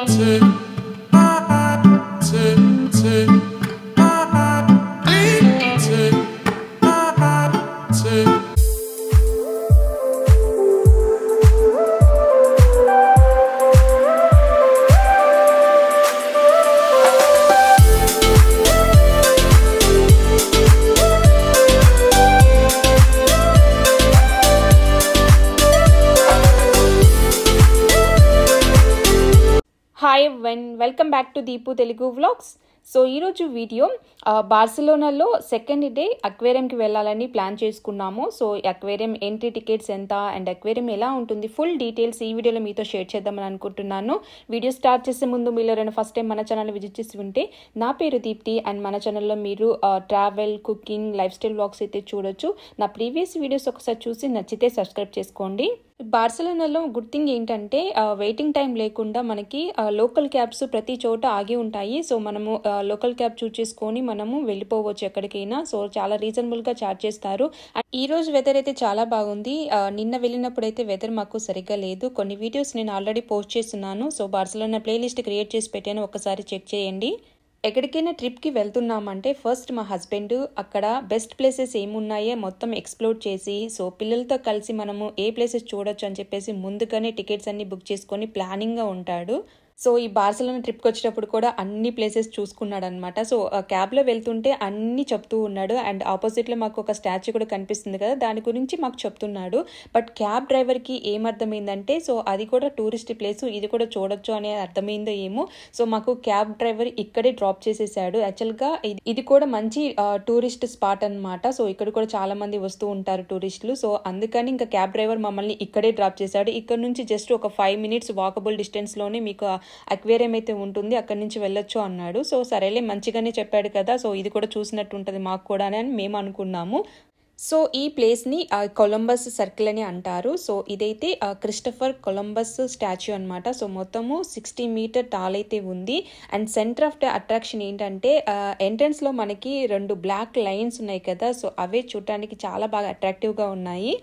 hi when welcome back to Deepu Telugu vlogs so ఈరోజు video ఆ, బార్సిలోనాలో సెకండ్ డే అక్వేరియంకి వెళ్ళాలని ప్లాన్ చేసుకున్నాము సో అక్వేరియం ఎంట్రీ టికెట్స్ ఎంత అండ్ అక్వేరియం ఎలా ఉంటుంది ఫుల్ డీటెయిల్స్ ఈ వీడియోలో మీతో షేర్ చేద్దామని అనుకుంటున్నాను వీడియో స్టార్ట్ చేసే ముందు మీరు ఎవరైనా ఫస్ట్ టైం మన ఛానల్ విజిట్ చేసి ఉంటే నా పేరు దీప్తి అండ్ మన ఛానల్లో మీరు travel cooking lifestyle vlogs అయితే చూడొచ్చు నా ప్రీవియస్ వీడియోస్ ఒకసారి చూసి నచ్చితే సబ్స్క్రైబ్ చేసుకోండి బార్సిలోనాలో గుడ్ థింగ్ ఏంటంటే వెయిటింగ్ టైం లేకుండా మనకి లోకల్ క్యాబ్స్ ప్రతి చోట ఆగి ఉంటాయి సో మనము లోకల్ క్యాబ్ చూస్ చేసుకొని మనము వెళ్ళిపోవచ్చు ఎక్కడికైనా సో చాలా రీజనబుల్గా ఛార్జ్ చేస్తారు అండ్ ఈ రోజు వెదర్ అయితే చాలా బాగుంది ఆ, నిన్న వెళ్ళినప్పుడు అయితే వెదర్ మాకు సరిగ్గా లేదు కొన్ని వీడియోస్ నేను ఆల్రెడీ పోస్ట్ చేస్తున్నాను సో బార్సిలోనా ప్లేలిస్ట్ క్రియేట్ చేసి పెట్టాను ఒకసారి చెక్ చేయండి ఎక్కడికైనా ట్రిప్కి వెళ్తున్నామంటే ఫస్ట్ మా హస్బెండ్ అక్కడ బెస్ట్ ప్లేసెస్ ఏమున్నాయో మొత్తం ఎక్స్ప్లోర్ చేసి సో పిల్లలతో కలిసి మనము ఏ ప్లేసెస్ చూడొచ్చు అని చెప్పేసి ముందుగానే టికెట్స్ అన్ని బుక్ చేసుకొని ప్లానింగ్గా ఉంటాడు సో ఈ బార్సలోనా ట్రిప్కి వచ్చేటప్పుడు కూడా అన్ని ప్లేసెస్ చూసుకున్నాడు అనమాట సో ఆ క్యాబ్లో వెళ్తుంటే అన్ని చెప్తూ ఉన్నాడు అండ్ ఆపోజిట్లో మాకు ఒక స్టాచ్యూ కూడా కనిపిస్తుంది కదా దాని గురించి మాకు చెప్తున్నాడు బట్ క్యాబ్ డ్రైవర్కి ఏమర్థమైందంటే సో అది కూడా టూరిస్ట్ ప్లేస్ ఇది కూడా చూడొచ్చు అనే అర్థమైందో ఏమో సో మాకు క్యాబ్ డ్రైవర్ ఇక్కడే డ్రాప్ చేసేసాడు యాక్చువల్గా ఇది- ఇది కూడా మంచి టూరిస్ట్ స్పాట్ అన్నమాట సో ఇక్కడ కూడా చాలా మంది వస్తూ ఉంటారు టూరిస్టులు సో అందుకని ఇంకా క్యాబ్ డ్రైవర్ మమ్మల్ని ఇక్కడే డ్రాప్ చేశాడు ఇక్కడ నుంచి జస్ట్ ఒక ఫైవ్ మినిట్స్ వాకబుల్ డిస్టెన్స్లోనే మీకు అక్వేరియం అయితే ఉంటుంది అక్కడి నుంచి వెళ్ళొచ్చు అన్నాడు సో సరేలే మంచిగానే చెప్పాడు కదా సో ఇది కూడా చూసినట్టు ఉంటుంది మాకు కూడా అని మేము అనుకున్నాము సో ఈ ప్లేస్ని ఆ, కొలంబస్ సర్కిల్ అని అంటారు సో ఇదైతే ఆ, క్రిస్టఫర్ కొలంబస్ స్టాచ్యూ అన్నమాట సో మొత్తము సిక్స్టీ మీటర్ టాల్ అయితే ఉంది and centre of the attraction ఏంటంటే ఎంట్రన్స్లో మనకి రెండు బ్లాక్ లైన్స్ ఉన్నాయి కదా సో అవే చూడటానికి చాలా బాగా అట్రాక్టివ్గా ఉన్నాయి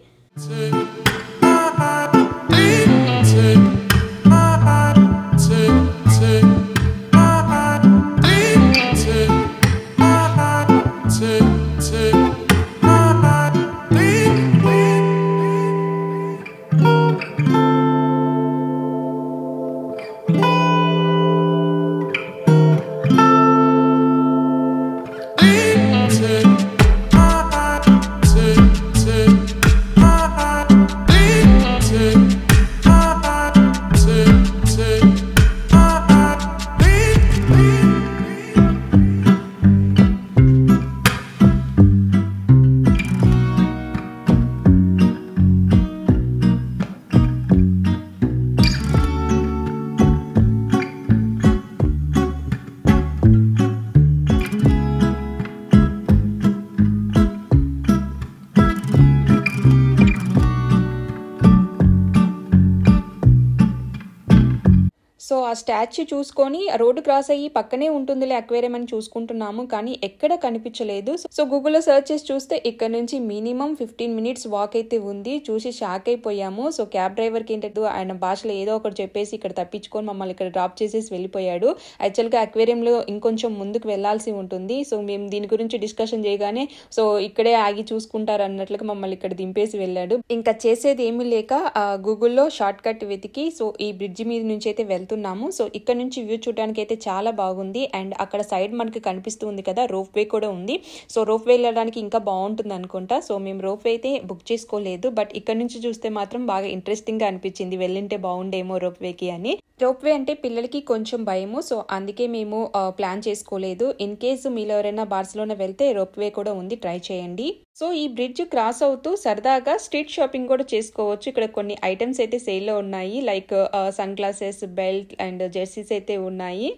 సో ఆ స్టాచ్యూ చూసుకొని రోడ్డు క్రాస్ అయ్యి పక్కనే ఉంటుందిలే అక్వేరియం అని చూసుకుంటున్నాము కానీ ఎక్కడ కనిపించలేదు సో గూగుల్లో సెర్చ్ చేసి చూస్తే ఇక్కడ నుంచి మినిమం ఫిఫ్టీన్ మినిట్స్ వాక్ అయితే ఉంది చూసి షాక్ అయిపోయాము సో క్యాబ్ డ్రైవర్కి ఏంటంటే ఆయన భాషలో ఏదో ఒకటి చెప్పేసి ఇక్కడ తప్పించుకొని మమ్మల్ని ఇక్కడ డ్రాప్ చేసేసి వెళ్ళిపోయాడు యాక్చువల్గా అక్వేరియంలో ఇంకొంచెం ముందుకు వెళ్ళాల్సి ఉంటుంది సో మేము దీని గురించి డిస్కషన్ చేయగానే సో ఇక్కడే ఆగి చూసుకుంటారు అన్నట్లుగా మమ్మల్ని ఇక్కడ దింపేసి వెళ్ళాడు ఇంకా చేసేది ఏమీ లేక ఆ, గూగుల్లో షార్ట్ కట్ వెతికి సో ఈ బ్రిడ్జి మీద నుంచి అయితే వెళ్తున్నాము సో ఇక్కడ నుంచి వ్యూ చూడడానికి అయితే చాలా బాగుంది అండ్ అక్కడ సైడ్ మనకి కనిపిస్తుంది కదా రోప్ వే కూడా ఉంది సో రోప్ వే వెళ్ళడానికి ఇంకా బాగుంటుంది అనుకుంటా సో మేము రోప్ వే అయితే బుక్ చేసుకోలేదు బట్ ఇక్కడ నుంచి చూస్తే మాత్రం బాగా ఇంట్రెస్టింగ్ గా అనిపించింది వెళ్ళింటే బాగుండేమో రోప్ వేకి అని రోప్ వే అంటే పిల్లలకి కొంచెం భయము సో అందుకే మేము ఆ, ప్లాన్ చేసుకోలేదు ఇన్ కేసు మీలో ఎవరైనా బార్సిలోనా వెళ్తే రోప్ వే కూడా ఉంది ట్రై చేయండి సో ఈ బ్రిడ్జ్ క్రాస్ అవుతూ సరదాగా స్ట్రీట్ షాపింగ్ కూడా చేసుకోవచ్చు ఇక్కడ కొన్ని ఐటమ్స్ అయితే సేల్లో ఉన్నాయి like sunglasses belt and jerseys అయితే ఉన్నాయి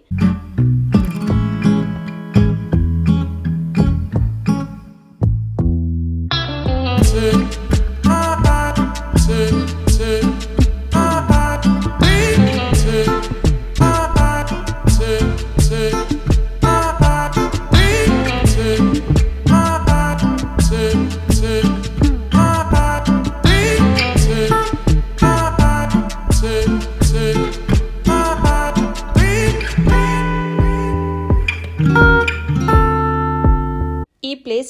Take, take, take,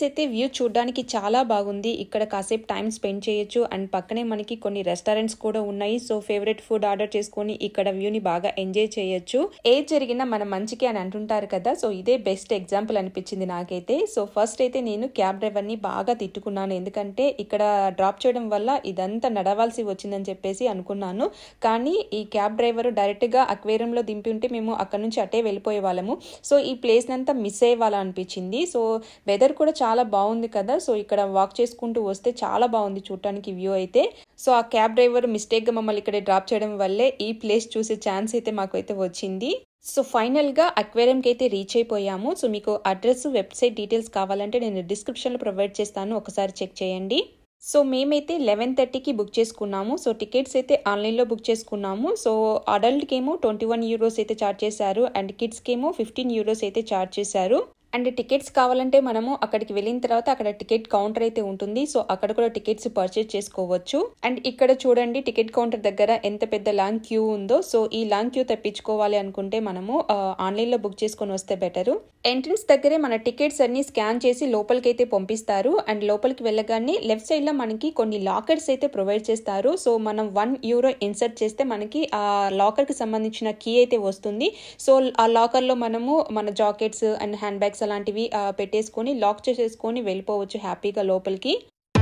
ప్లేస్ అయితే వ్యూ చూడడానికి చాలా బాగుంది ఇక్కడ కాసేపు టైం స్పెండ్ చేయొచ్చు అండ్ పక్కనే మనకి కొన్ని రెస్టారెంట్స్ కూడా ఉన్నాయి సో ఫేవరెట్ ఫుడ్ ఆర్డర్ చేసుకొని ఇక్కడ వ్యూని బాగా ఎంజాయ్ చేయొచ్చు ఏది జరిగినా మన మంచికి అని అంటుంటారు కదా సో ఇదే బెస్ట్ ఎగ్జాంపుల్ అనిపించింది నాకైతే సో ఫస్ట్ అయితే నేను క్యాబ్ డ్రైవర్ని బాగా తిట్టుకున్నాను ఎందుకంటే ఇక్కడ డ్రాప్ చేయడం వల్ల ఇదంతా నడవాల్సి వచ్చిందని చెప్పేసి అనుకున్నాను కానీ ఈ క్యాబ్ డ్రైవర్ డైరెక్ట్గా అక్వేరియంలో దింపి ఉంటే మేము అక్కడ నుంచి అటే వెళ్ళిపోయే వాళ్ళము సో ఈ ప్లేస్ అంతా మిస్ అయ్యే వాళ్ళ అనిపించింది సో వెదర్ కూడా చాలా బాగుంది కదా సో ఇక్కడ వాక్ చేసుకుంటూ వస్తే చాలా బాగుంది చూడటానికి వ్యూ అయితే సో ఆ క్యాబ్ డ్రైవర్ మిస్టేక్గా మమ్మల్ని ఇక్కడ డ్రాప్ చేయడం వల్లే ఈ ప్లేస్ చూసే ఛాన్స్ అయితే మాకు అయితే వచ్చింది సో ఫైనల్గా అక్వేరియంకి అయితే రీచ్ అయిపోయాము సో మీకు అడ్రస్ వెబ్సైట్ డీటెయిల్స్ కావాలంటే నేను డిస్క్రిప్షన్లో ప్రొవైడ్ చేస్తాను ఒకసారి చెక్ చేయండి సో మేమైతే లెవెన్ థర్టీకి బుక్ చేసుకున్నాము సో టికెట్స్ అయితే ఆన్లైన్లో బుక్ చేసుకున్నాము సో అడల్ట్కి ఏమో ట్వంటీ వన్ యూరోస్ అయితే చార్జ్ చేశారు అండ్ కిడ్స్కి ఏమో ఫిఫ్టీన్ యూరోస్ అయితే చార్జ్ చేశారు అండ్ టికెట్స్ కావాలంటే మనము అక్కడికి వెళ్ళిన తర్వాత అక్కడ టికెట్ కౌంటర్ అయితే ఉంటుంది సో అక్కడ కూడా టికెట్స్ పర్చేజ్ చేసుకోవచ్చు అండ్ ఇక్కడ చూడండి టికెట్ కౌంటర్ దగ్గర ఎంత పెద్ద లాంగ్ క్యూ ఉందో సో ఈ లాంగ్ క్యూ తెప్పించుకోవాలి అనుకుంటే మనము ఆన్లైన్లో బుక్ చేసుకొని వస్తే బెటర్ ఎంట్రన్స్ దగ్గరే మన టికెట్స్ అన్ని స్కాన్ చేసి లోపలికి అయితే పంపిస్తారు అండ్ లోపలికి వెళ్ళగానే లెఫ్ట్ సైడ్ లో మనకి కొన్ని లాకర్స్ అయితే ప్రొవైడ్ చేస్తారు సో మనం వన్ యూరో ఇన్సర్ట్ చేస్తే మనకి ఆ లాకర్ కి సంబంధించిన కీ అయితే వస్తుంది సో ఆ లాకర్ లో మనము మన జాకెట్స్ అండ్ హ్యాండ్ బ్యాగ్స్ అలాంటివి పెట్టేసుకొని లాక్ చేసేసుకొని వెళ్ళిపోవచ్చు హ్యాపీగా లోపలికి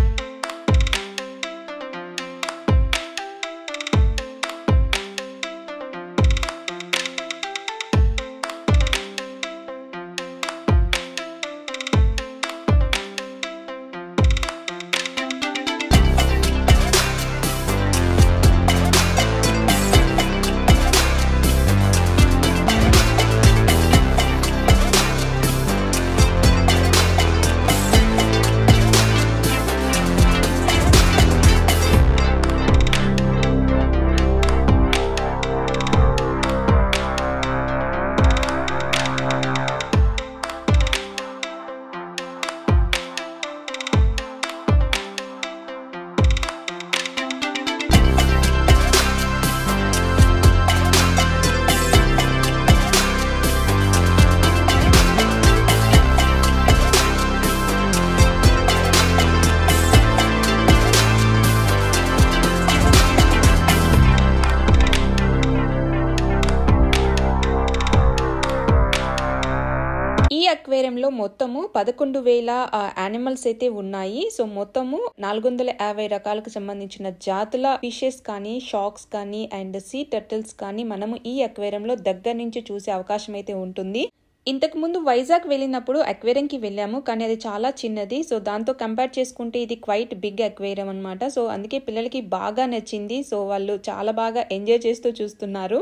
ఈ అక్వేరియంలో మొత్తము పదకొండు వేల యానిమల్స్ అయితే ఉన్నాయి సో మొత్తము నాలుగు వందల యాభై రకాలకు సంబంధించిన జాతుల ఫిషెస్ కానీ షాక్స్ కానీ అండ్ సీ టర్టిల్స్ కానీ మనము ఈ అక్వేరియంలో దగ్గర నుంచి చూసే అవకాశం అయితే ఉంటుంది ఇంతకు ముందు వైజాగ్ వెళ్ళినప్పుడు అక్వేరియంకి వెళ్ళాము కానీ అది చాలా చిన్నది సో దాంతో కంపేర్ చేసుకుంటే ఇది క్వైట్ బిగ్ అక్వేరియం అనమాట సో అందుకే పిల్లలకి బాగా నచ్చింది సో వాళ్ళు చాలా బాగా ఎంజాయ్ చేస్తూ చూస్తున్నారు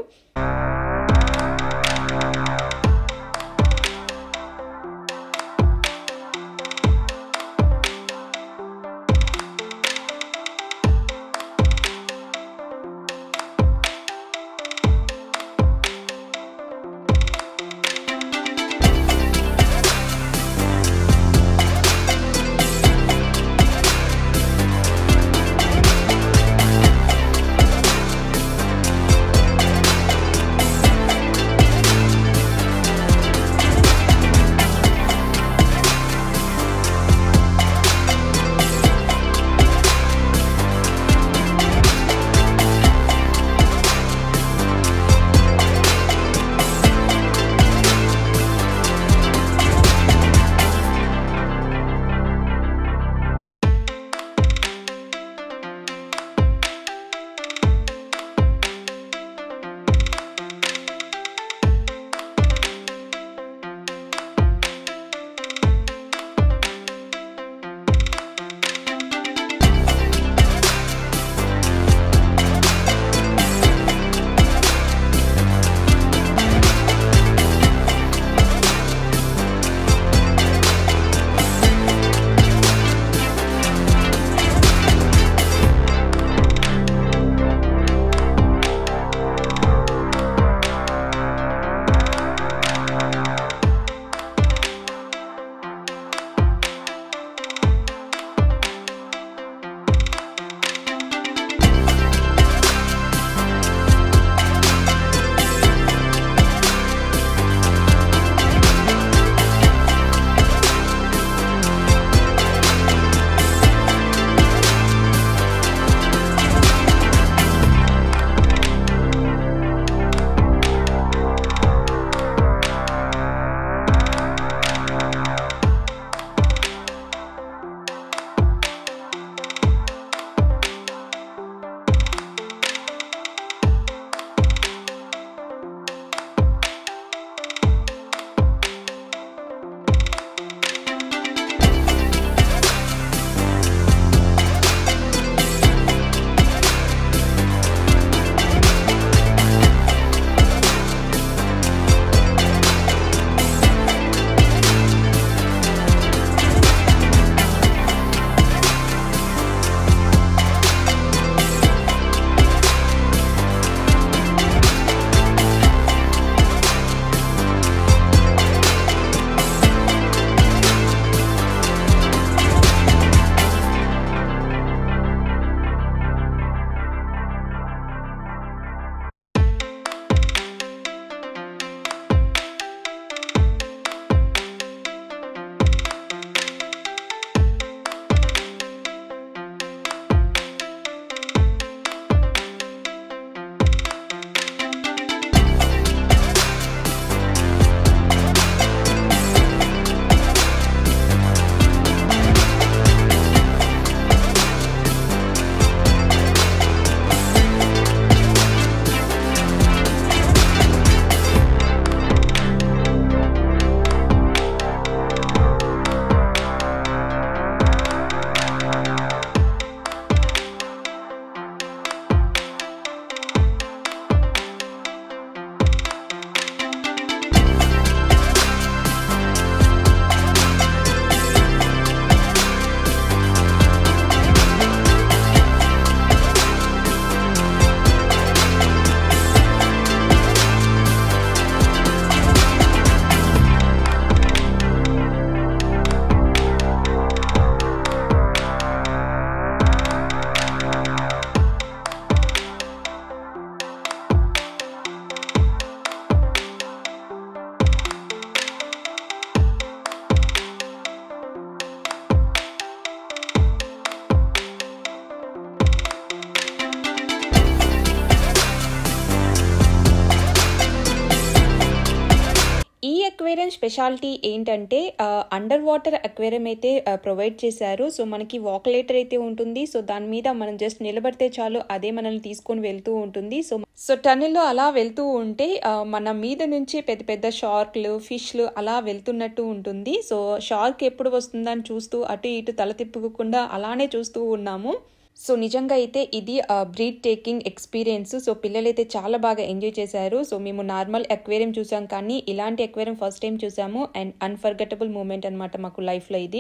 అక్వేరియం స్పెషాలిటీ ఏంటంటే అండర్ వాటర్ అక్వేరియం అయితే ప్రొవైడ్ చేశారు సో మనకి వాకలేటర్ అయితే ఉంటుంది సో దాని మీద మనం జస్ట్ నిలబడితే చాలు అదే మనల్ని తీసుకొని వెళ్తూ ఉంటుంది సో సో టన్నెల్లో అలా వెళ్తూ ఉంటే ఆ, మన మీద నుంచి పెద్ద పెద్ద షార్క్లు ఫిష్లు అలా వెళ్తున్నట్టు ఉంటుంది సో షార్క్ ఎప్పుడు వస్తుందని చూస్తూ అటు ఇటు తల తిప్పుకోకుండా అలానే చూస్తూ ఉన్నాము సో నిజంగా అయితే ఇది బ్రీడ్ టేకింగ్ ఎక్స్పీరియన్స్ సో పిల్లలైతే చాలా బాగా ఎంజాయ్ చేశారు సో మేము నార్మల్ అక్వేరియం చూసాం కానీ ఇలాంటి అక్వేరియం ఫస్ట్ టైం చూసాము అండ్ అన్ఫర్గెటబుల్ మూమెంట్ అనమాట మాకు లైఫ్లో ఇది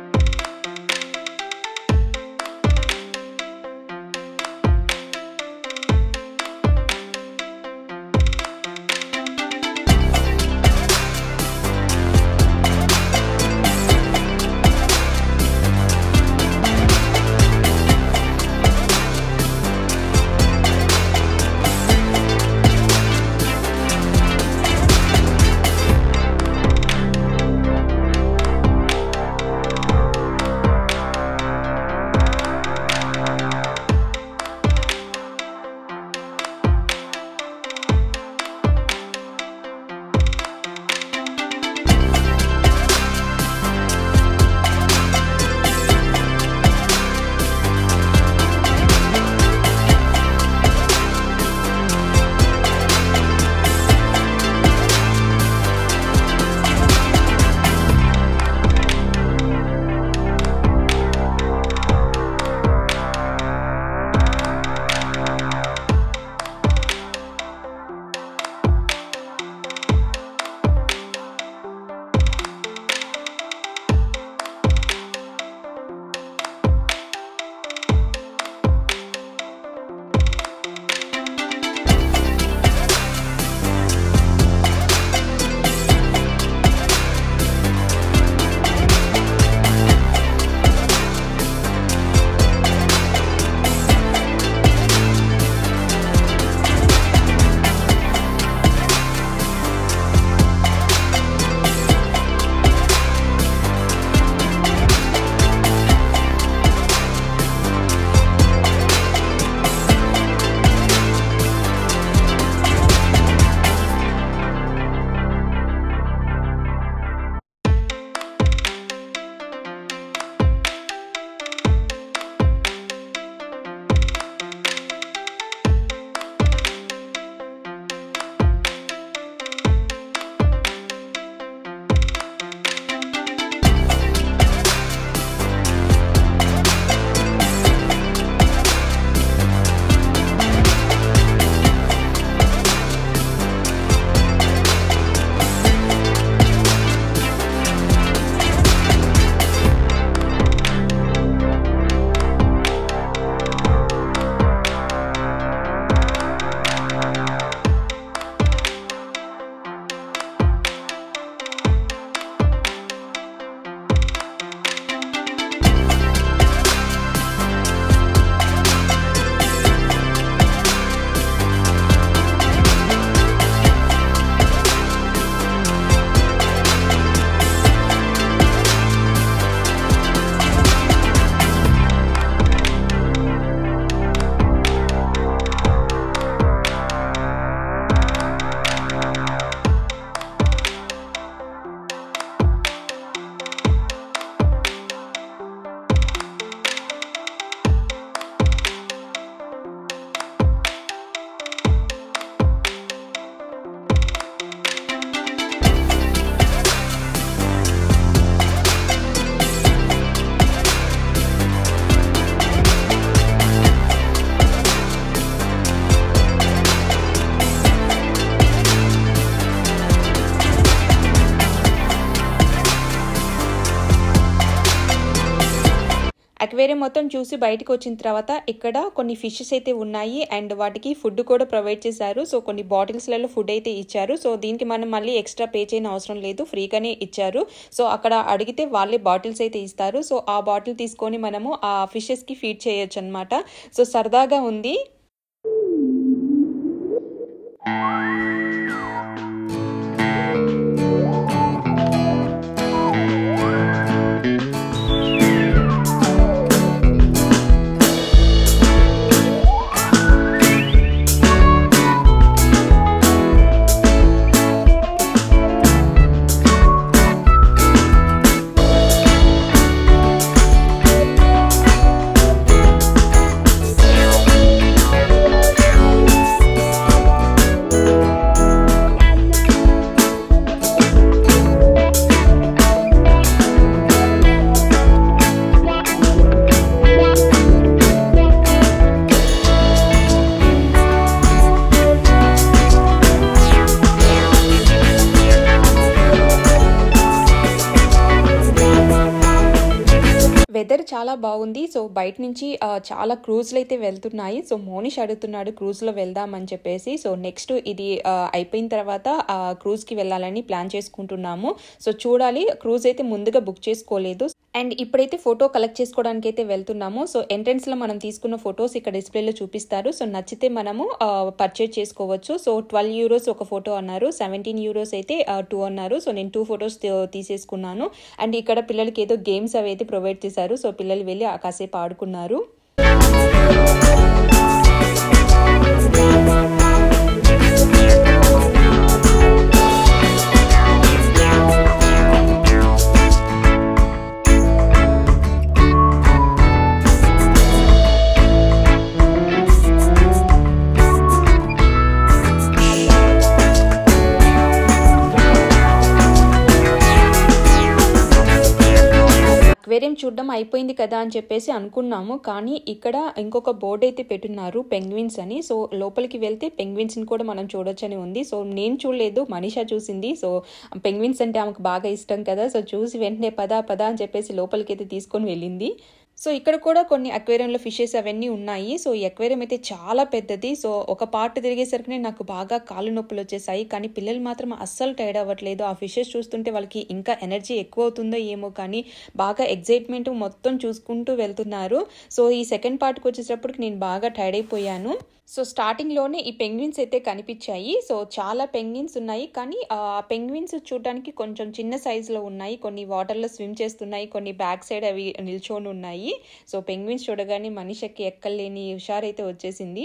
అక్వేరియం మొత్తం చూసి బయటకు వచ్చిన తర్వాత ఇక్కడ కొన్ని ఫిషెస్ అయితే ఉన్నాయి అండ్ వాటికి ఫుడ్ కూడా ప్రొవైడ్ చేశారు సో కొన్ని బాటిల్స్లలో ఫుడ్ అయితే ఇచ్చారు సో దీనికి మనం మళ్ళీ ఎక్స్ట్రా పే చేయని అవసరం లేదు ఫ్రీగానే ఇచ్చారు సో అక్కడ అడిగితే వాళ్ళే బాటిల్స్ అయితే ఇస్తారు సో ఆ బాటిల్ తీసుకొని మనము ఆ ఫిషెస్కి ఫీడ్ చేయొచ్చు అనమాట సో సరదాగా ఉంది వెదర్ చాలా బాగుంది సో బయట నుంచి ఆ, చాలా క్రూజ్లు అయితే వెళ్తున్నాయి సో మోనిష్ అడుగుతున్నాడు క్రూజ్లో వెళ్దామని చెప్పేసి సో నెక్స్ట్ ఇది ఆ, అయిపోయిన తర్వాత ఆ క్రూజ్కి వెళ్ళాలని ప్లాన్ చేసుకుంటున్నాము సో చూడాలి క్రూజ్ అయితే ముందుగా బుక్ చేసుకోలేదు అండ్ ఇప్పుడైతే ఫోటో కలెక్ట్ చేసుకోవడానికి అయితే వెళ్తున్నాము సో ఎంట్రన్స్ లో మనం తీసుకున్న ఫొటోస్ ఇక్కడ డిస్ప్లేలో చూపిస్తారు సో నచ్చితే మనము పర్చేజ్ చేసుకోవచ్చు సో ట్వెల్వ్ యూరోస్ ఒక ఫోటో అన్నారు సెవెంటీన్ యూరోస్ అయితే టూ అన్నారు సో నేను టూ ఫొటోస్ తీసేసుకున్నాను అండ్ ఇక్కడ పిల్లలకి ఏదో గేమ్స్ అవి అయితే ప్రొవైడ్ చేశారు సో పిల్లలు వెళ్ళి ఆ కాసేపు ఆడుకున్నారు అక్వేరియం చూడడం అయిపోయింది కదా అని చెప్పేసి అనుకున్నాము కానీ ఇక్కడ ఇంకొక బోర్డు అయితే పెట్టున్నారు పెంగ్విన్స్ అని సో లోపలికి వెళ్తే పెంగ్విన్స్ ని కూడా మనం చూడొచ్చని ఉంది సో నేను చూడలేదు మనీషా చూసింది సో పెంగ్విన్స్ అంటే ఆమెకు బాగా ఇష్టం కదా సో చూసి వెంటనే పదా పదా అని చెప్పేసి లోపలికి అయితే తీసుకొని వెళ్ళింది సో ఇక్కడ కూడా కొన్ని అక్వేరియంలో ఫిషెస్ అవన్నీ ఉన్నాయి సో ఈ అక్వేరియం అయితే చాలా పెద్దది సో ఒక పార్ట్ తిరిగేసరికి నాకు బాగా కాళ్ళు నొప్పులు వచ్చేసాయి కానీ పిల్లలు మాత్రం అస్సలు టైర్డ్ అవ్వట్లేదు ఆ ఫిషెస్ చూస్తుంటే వాళ్ళకి ఇంకా ఎనర్జీ ఎక్కువ అవుతుందో ఏమో కానీ బాగా ఎగ్జైట్మెంట్ మొత్తం చూసుకుంటూ వెళ్తున్నారు సో ఈ సెకండ్ పార్ట్కి వచ్చేటప్పటికి నేను బాగా టైర్డ్ అయిపోయాను సో స్టార్టింగ్లోనే ఈ పెంగ్విన్స్ అయితే కనిపించాయి సో చాలా పెంగ్విన్స్ ఉన్నాయి కానీ ఆ పెంగ్విన్స్ చూడడానికి కొంచెం చిన్న సైజులో ఉన్నాయి కొన్ని వాటర్లో స్విమ్ చేస్తున్నాయి కొన్ని బ్యాక్ సైడ్ అవి నిల్చొని ఉన్నాయి సో పెంగ్విన్స్ చూడగానే మనిషికి ఎక్కలేని హుషారైతే వచ్చేసింది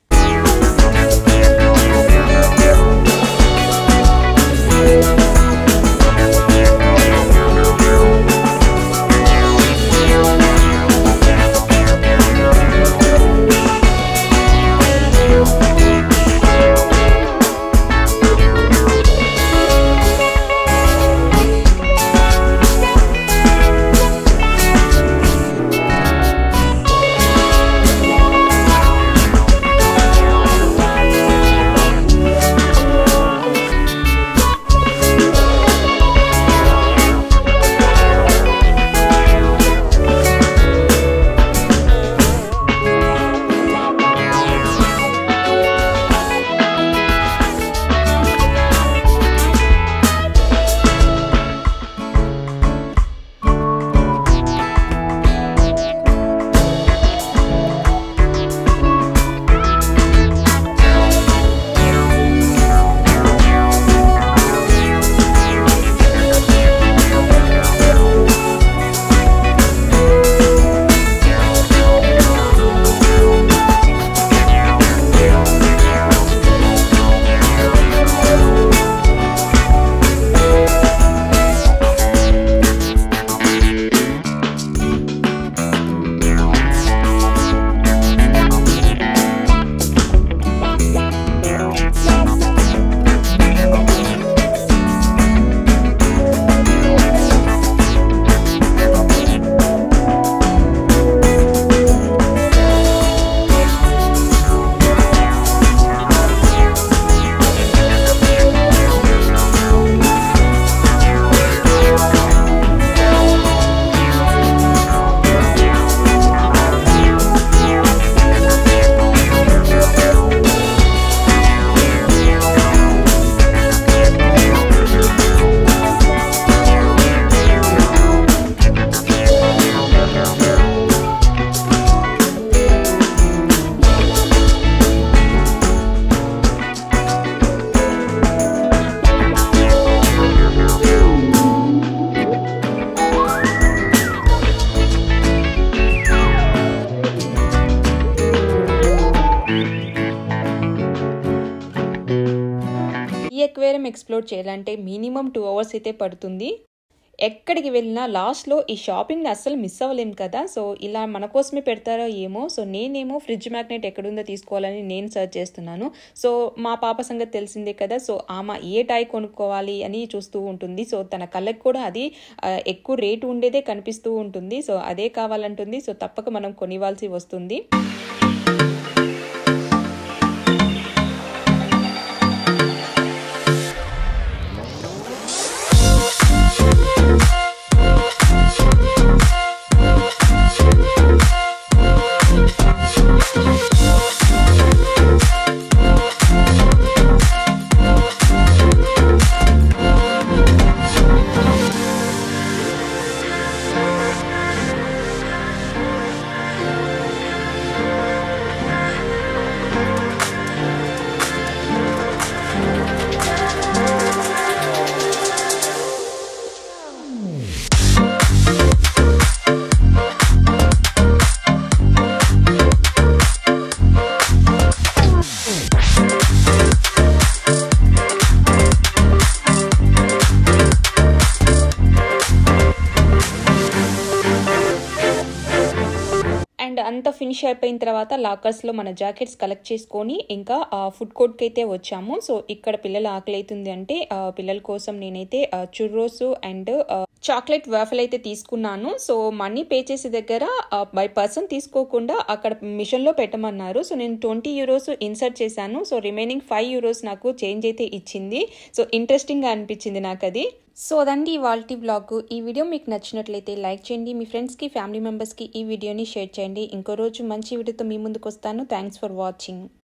ఈ ఎక్వేరియం ఎక్స్ప్లోర్ చేయాలంటే మినిమం టూ అవర్స్ అయితే పడుతుంది ఎక్కడికి వెళ్ళినా లాస్ట్లో ఈ షాపింగ్ని అస్సలు మిస్ అవ్వలేం కదా సో ఇలా మన కోసమే పెడతారో ఏమో సో నేనేమో ఫ్రిడ్జ్ మ్యాగ్నెట్ ఎక్కడుందో తీసుకోవాలని నేను సర్చ్ చేస్తున్నాను సో మా పాప సంగతి తెలిసిందే కదా సో ఆమె ఏ టాయ్ కొనుక్కోవాలి అని చూస్తూ ఉంటుంది సో తన కళ్ళకి కూడా అది ఆ, ఎక్కువ రేటు ఉండేదే కనిపిస్తూ ఉంటుంది సో అదే కావాలంటుంది సో తప్పక మనం కొనివ్వాల్సి వస్తుంది ఫినిష్ అయిపోయిన తర్వాత లాకర్స్లో మన జాకెట్స్ కలెక్ట్ చేసుకొని ఇంకా ఫుడ్ కోర్ట్కి అయితే వచ్చాము సో ఇక్కడ పిల్లలు ఆకలి అవుతుంది అంటే ఆ, పిల్లల కోసం నేనైతే చుర్రోస్ అండ్ చాక్లెట్ వాఫల్ అయితే తీసుకున్నాను సో మనీ పే చేసే దగ్గర బై పర్సన్ తీసుకోకుండా అక్కడ మిషన్లో పెట్టమన్నారు సో నేను ట్వంటీ యూరోస్ ఇన్సర్ట్ చేశాను సో రిమైనింగ్ ఫైవ్ యూరోస్ నాకు చేంజ్ అయితే ఇచ్చింది సో ఇంట్రెస్టింగ్గా అనిపించింది నాకు అది సో అదండి ఇవాళ బ్లాగ్ ఈ వీడియో మీకు నచ్చినట్లయితే లైక్ చేయండి మీ ఫ్రెండ్స్కి ఫ్యామిలీ మెంబర్స్కి ఈ వీడియోని షేర్ చేయండి ఇంకో రోజు మంచి వీడియోతో మీ ముందుకు వస్తాను థ్యాంక్స్ ఫర్ వాచింగ్